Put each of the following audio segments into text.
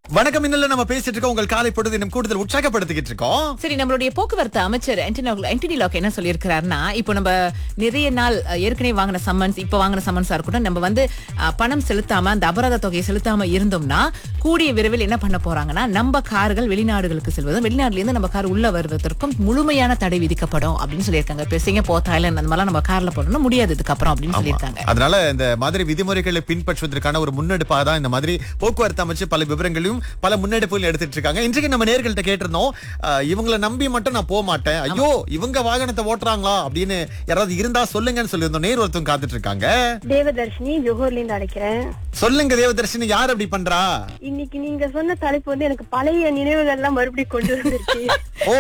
வணக்கம் இன்னல நம்ம பேசிட்டு இருக்கோம் உங்கள் காலை பொழுது இன்னும் கூடுதல் உற்சாகப்படுத்திக்கிட்டு இருக்கோம் சரி நம்மளுடைய போக்குவரத்து அமைச்சர் ஆண்டனி ஆண்டனி லாக் என்ன சொல்லியிருக்கிறாருன்னா இப்போ நம்ம நிறைய நாள் அஹ், ஏற்கனவே வாங்கின சம்மன்ஸ் இப்போ வாங்கின சம்மன்ஸா இருக்கட்டும் நம்ம வந்து அஹ், பணம் செலுத்தாம அந்த அபராத தொகையை செலுத்தாம இருந்தோம்னா கூடிய விரைவில் என்ன பண்ண போறாங்கன்னா நம்ம கார்கள் வெளிநாடுகளுக்கு செல்வதும் வெளிநாட்டுல இருந்து நம்ம கார் உள்ள வருவதற்கும் முழுமையான தடை விதிக்கப்படும் அப்படின்னு சொல்லியிருக்காங்க இப்போ சிங்கப்பூர் தாய்லாந்து அந்த மாதிரிலாம் நம்ம கார்ல போடணும் முடியாது இதுக்கப்புறம் அப்படின்னு சொல்லியிருக்காங்க அதனால இந்த மாதிரி விதிமுறைகளை பின்பற்றுவதற்கான ஒரு முன்னெடுப்பா தான் இந்த மாதிரி போக்குவரத்து அமைச்சு பல விவரங்களையும் பல முன்னெடுப்புகள் எடுத்துட்டு இருக்காங்க இன்றைக்கு நம்ம நேர்கள்ட்ட கேட்டிருந்தோம் அஹ், இவங்கள நம்பி மட்டும் நான் போக மாட்டேன் ஐயோ இவங்க வாகனத்தை ஓட்டுறாங்களா அப்படின்னு யாராவது இருந்தா சொல்லுங்கன்னு சொல்லியிருந்தோம் நேர் ஒருத்தவங்க காத்துட்டு இருக்காங்க தேவதர்ஷினி ஜோஹர்ல இருந்து அழைக்கிறேன் சொல்லுங்க தேவதர்ஷினி யார் அப்படி பண்றா இன்னைக்கு நீங்க சொன்ன தலைப்பு வந்து எனக்கு பழைய நினைவுகள் எல்லாம் மறுபடியும் கொண்டு வந்துருச்சு ஓ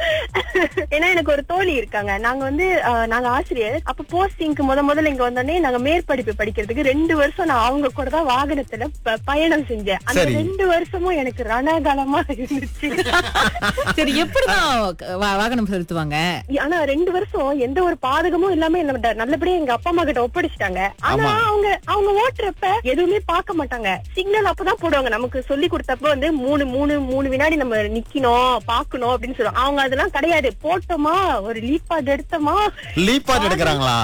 ஏன்னா எனக்கு ஒரு தோழி இருக்காங்க நாங்க வந்து அஹ், நாங்க ஆசிரியர் அப்ப போஸ்டிங்க்கு முத முதல்ல இங்க வந்தோடனே நாங்க மேற்படிப்பு படிக்கிறதுக்கு ரெண்டு வருஷம் நான் அவங்க கூட தான் வாகனத்துல ப- பயணம் செஞ்சேன் அந்த சரி. ரெண்டு வருஷமும் எனக்கு ரணகாலமா இருந்துச்சு சரி எப்படிதான் வா- வாகனம் செலுத்துவாங்க ஆனா ரெண்டு வருஷம் எந்த ஒரு பாதகமும் இல்லாம என்ன ட- நல்லபடியா எங்க அப்பா அம்மா கிட்ட ஒப்படைச்சிட்டாங்க ஆனா ஆமா. அவங்க அவங்க ஓட்டுறப்ப எதுவுமே பார்க்க மாட்டாங்க சிக்னல் அப்பதான் போடுவாங்க நமக்கு சொல்லி கொடுத்தப்ப வந்து மூணு மூணு மூணு வினாடி நம்ம நிக்கணும் பாக்கணும் அப்படின்னு சொல்லுவாங்க அவங்க அதெல்லாம் கிடையாது போட்டோமா ஒரு லீப்பாட் எடுத்தோமா லீப்பாட் எடுக்கிறாங்களா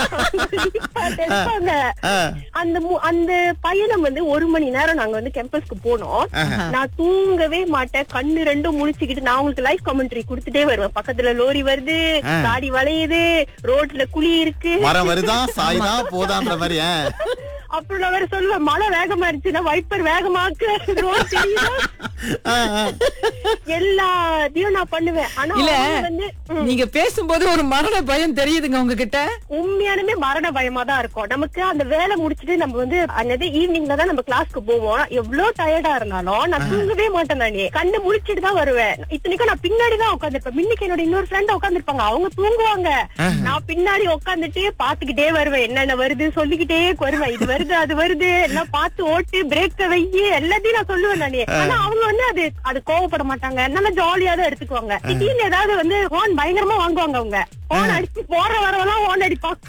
leapad எடுப்பாங்க ஆ. அந்த மு- அந்த பயணம் வந்து ஒரு மணி நேரம் நாங்க வந்து கேம்பஸ்க்கு போனோம் நான் தூங்கவே மாட்டேன் கண்ணு ரெண்டும் முழிச்சுக்கிட்டு நான் உங்களுக்கு லைஃப் கமெண்ட்ரி கொடுத்துட்டே வருவேன் பக்கத்துல லோரி வருது காடி வளையுது ரோட்ல குழி இருக்கு மரம் வருதா சாயுதா போதான்ற மாதிரி ஆ. அப்புறம் நான் வேற சொல்லுவேன் மழை வேகமா இருந்துச்சுன்னா வைப்பர் வேகமாக்கு ரோட் தெரியுதா ஆ, ஆ. எல்லாத்தையும் நான் பண்ணுவேன் ஆனா இல்ல அவங்க வந்து ம், நீங்க பேசும்போது ஒரு மரண பயம் தெரியுதுங்க உங்ககிட்ட உண்மையானுமே மரண பயமா தான் இருக்கும் நமக்கு அந்த வேலை முடிச்சிட்டு நம்ம வந்து அன்னது ஈவினிங்ல தான் நம்ம கிளாஸ்க்கு போவோம் எவ்வளவு டயர்டா இருந்தாலும் நான் தூங்கவே மாட்டேன் நானே கண்ணு முழிச்சிட்டு தான் வருவேன் இத்தனைக்கும் நான் பின்னாடி தான் உட்காந்துருப்பேன் மின்னுக்கு என்னோட இன்னொரு ஃப்ரெண்ட் உட்காந்துருப்பாங்க அவங்க தூங்குவாங்க நான் பின்னாடி உட்காந்துட்டு பாத்துக்கிட்டே வருவேன் என்னென்ன வருது சொல்லிக்கிட்டே வருவேன் இது வருது அது வருது எல்லாம் பார்த்து ஓட்டு பிரேக்க வையி எல்லாத்தையும் நான் சொல்லுவேன் நானே ஆனா அவங்க வந்து அது அது கோவப்பட மாட்டாங்க நல்லா ஜாலியா தான் எடுத்துக்குவாங்க திடீர்னு ஏதாவது வந்து ஹோன் பயங்கரமா வாங்குவாங்க அவங்க ஹோன் அடிச்சு போற வரவெல்லாம் ஹோன் அடிப்பாங்க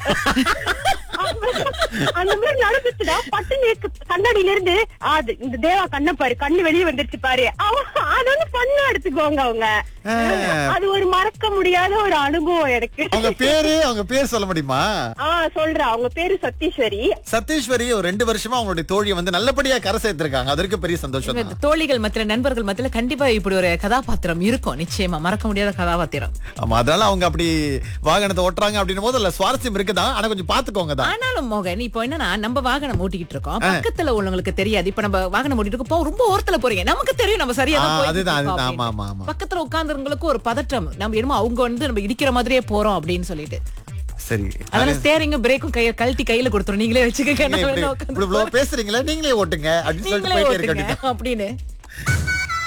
அந்த மாதிரி நடந்துச்சுடா பட்டுன்னு கண்ணாடியில இருந்து "ஆ, அது இந்த தேவா கண்ணை பாரு கண்ணு வெளியே வந்துருச்சு பாரு அவன் அது வந்து பண்ண எடுத்துக்குவாங்க அவங்க ஆ. அது ஒரு மறக்க முடியாத ஒரு அனுபவம் எனக்கு அவங்க பேரு அவங்க பேர் சொல்ல முடியுமா ஆஹ் சொல்றேன் அவங்க பேரு சத்தீஸ்வரி சதீஸ்வரி ஒரு ரெண்டு வருஷமா அவங்களுடைய தோழியை வந்து நல்லபடியா கரை சேர்த்திருக்காங்க அதற்கு பெரிய சந்தோஷம் இவங்க தோழிகள் மத்தியில நண்பர்கள் மத்தியில கண்டிப்பா இப்படி ஒரு கதாபாத்திரம் இருக்கும் நிச்சயமா மறக்க முடியாத கதாபாத்திரம் ஆமா அதனால அவங்க அப்படி வாகனத்தை ஓட்டுறாங்க அப்படின்னும் போது அதுல சுவாரஸ்யம் இருக்குதான் ஆனா கொஞ்சம் பாத்துக்கோங்க தான் ஆனாலும் மோகன் இப்போ என்னன்னா நம்ம வாகனம் ஓட்டிக்கிட்டு இருக்கோம் பக்கத்துல உள்ளவங்களுக்கு தெரியாது இப்ப நம்ம வாகனம் ஓட்டிட்டு இருக்கோம் போ- ரொம்ப ஓரத்துல போறீங்க நமக்கு தெரியும் நம்ம சரியா தான் ஆ, போயிட்டு அதுதான், இருக்கோம் அதுதான். ஆமா, அப்படின்னு. ஆமா, ஆமா. பக்கத்துல உட்கார்ந்தவங்களுக்கு ஒரு பதற்றம் நம்ம என்னமோ அவங்க வந்து நம்ம இடிக்கிற மாதிரியே போறோம் அப்படின்னு சொல்லிட்டு சரி அதனால ஸ்டேரிங்கும் பிரேக்கும் கைய கழட்டி கையில கொடுத்துரும் நீங்களே வச்சுக்கோங்க நீங்க நான் இப்படி வேணா இப்படி உட்கார்ந்து இவ்வளவு பேசுறீங்களா நீங்களே ஓட்டுங்க அப்படின்னு சொல்லிட்டு நீங்களே போயிட்டே ஓட்டுங்க இருக்க அப்படின்னு